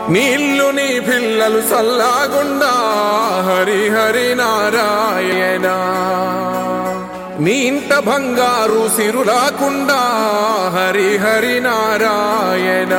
నీళ్ళు నీ పిల్లలు సల్లాగుండా హరి హరి నారాయణ నీ ఇంట బంగారు సిరులాకుండా హరి హరి నారాయణ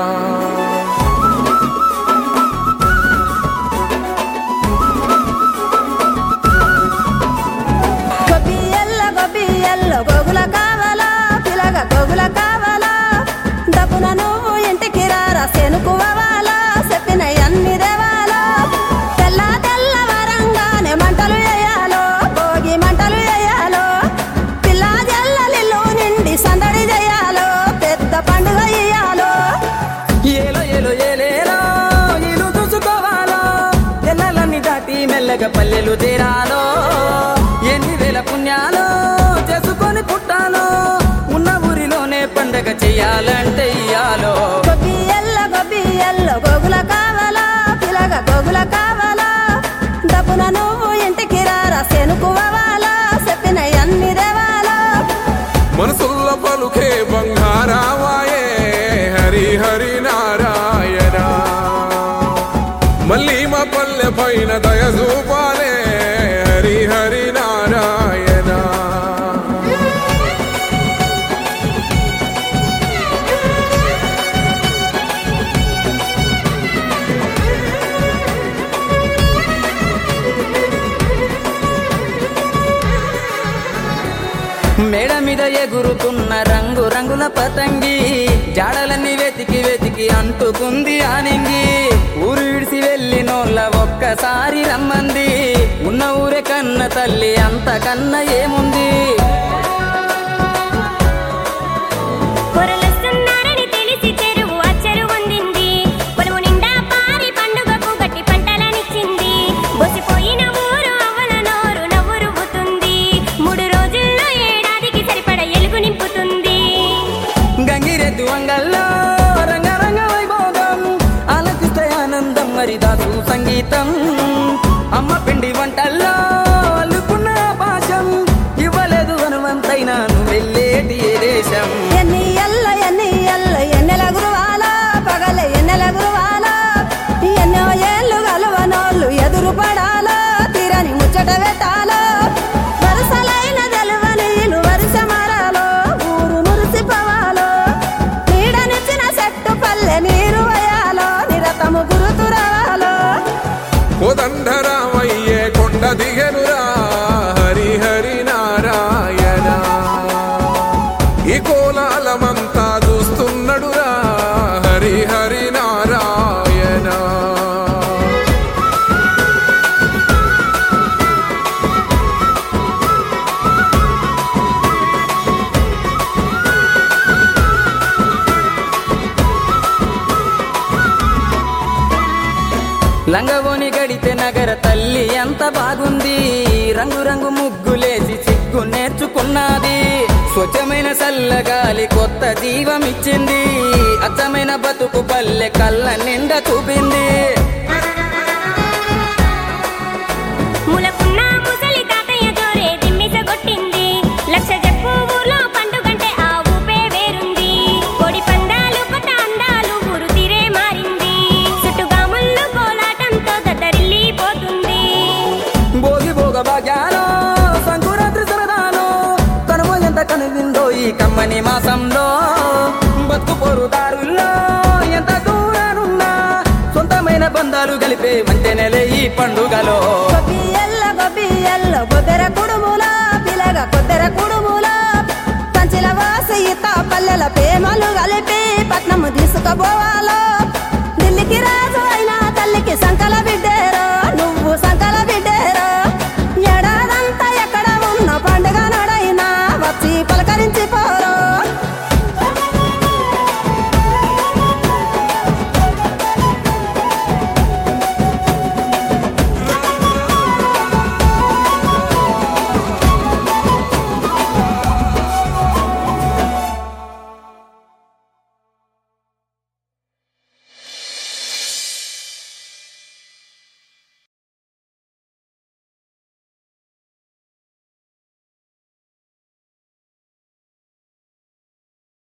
గొబ్బియల్ల గొబ్బియల్ల గోగుల కావాలా పిలగ గోగుల కావాలా డబ్బున నువ్వు ఇంటికి రారా సెనుకువాలా చెప్పిన అన్ని దేవాలా తెల్ల తెల్ల వరంగానే మంటలు వేయాలో భోగి మంటలు వేయాలో పిల్ల జల్లలిల్లు నిండి సందడి చేయాలో పెద్ద పండుగ ఇయ్యాలో ఏలో ఏలో ఏలేలో ఇల్లు చూసుకోవాలో ఎల్లలన్నీ దాటి మెల్లగా పల్లెలు తీరాలో ఎన్ని వేల పుణ్యాలో చేసుకొని పుట్టాలో ఉన్న ఊరిలోనే పండగ చెయ్యాలంటే ఇయ్యాలో గొబ్బియల్ల గొబ్బియల్ల గోగుల కావాలా పిలగ గోగుల కావాలా డబ్బున నువ్వు ఇంటికి రారా సెనుకువాలా చెప్పిన అన్ని దేవాలా మనసుల్ల పలుకే బంగారావాయే హరి హరి నారాయణ మళ్ళీ మా పల్లె పైన దయ చూపాలే హరి హరి నారాయణ మేడ మీద ఎగురుతున్న రంగు రంగుల పతంగి జాడలన్నీ వెతికి వెతికి అంటుకుంది ఆనింగి ఊరు విడిసి వెళ్ళినోళ్ళ ఒక్కసారి రమ్మంది ఉన్న ఊరే కన్న తల్లి అంతకన్నా ఏముంది పొరలొస్తున్నారని తెలిసి చెరువు అచ్చరు పొందింది పొలము నిండా పారి పండుగకు గట్టి పంటలనిచ్చింది బొసిపోయిన ఊరు అవల నోరు నవ్వు రువ్వుతుంది మూడు రోజుల్లో ఏడాదికి సరిపడ ఎలుగు నింపుతుంది గంగిరెద్దు అంగల్లో రంగరంగ వైభోగం ఆలకిస్తే ఆనందం మరి దాసు సంగీతం అమ్మ పిండి వంటల్లో అల్లుకున్న పాశం ఇవ్వలేదు హనుమంతైనా నువ్వు వెళ్ళేటి ఏ దేశం ఎన్ని ఎల్ల ఎన్ని ఎల్ల ఎన్నెల గురువాలా పగల ఎన్నెల గురువాలా ఎన్నో ఏళ్ళు గలవనోళ్ళు ఎదురు పడాలా తీరని ముచ్చట పెట్టాలో వరుసలైన తెలవని ఇల్లు వరుస మరాలో ఊరు మురిసిపోవాలో నీడనిచ్చిన చెట్టు పల్లె నీరు వయాలో నిరతము గురుతురావాలో కోదండరామయ్యే కొండ దిగనురా హరి హరి నారాయణ ఈ కోలాలమంతా చూస్తున్నడురా హరి హరి నారాయణ లంగవోని గడితే నగర తల్లి ఎంత బాగుంది రంగు రంగు ముగ్గులేసి సిగ్గు నేర్చుకున్నది స్వచ్ఛమైన చల్లగాలి కొత్త జీవం ఇచ్చింది అచ్చమైన బతుకు పల్లె కళ్ళ నిండా చూపింది ములకున్న ముసలి తాతయ్య జోరే దిమ్మిస కొట్టింది లక్ష చెప్పు ఊర్లో పండుగంటే ఆ ఊపే వేరుంది కోడి పందాలు కొత్త అందాలు ఊరు తీరే మారింది చుట్టుగాముళ్ళు కోలాటంతో దద్దరిల్లిపోతుంది భోగి భోగ భాగ్యాలో సంకురాత్రి సరదాలో కనుమ ఎంత కనువిందో ఈ కమ్మని మాసంలో బతుకు పొరుదారుల్లో ఎంత దూరానున్నా సొంతమైన బంధాలు కలిపే మంచి నెల ఈ పండుగలో గొబ్బియల్ల గొబ్బియల్ల గొద్దెర కుడుముల పిలగ కొద్దెర కుడుముల కంచిల వాసి ఇత పల్లెల ప్రేమలు కలిపి పట్నము తీసుకుపోవాలో ఢిల్లీకి రాజు అయినా తల్లికి సంకల బిడ్డ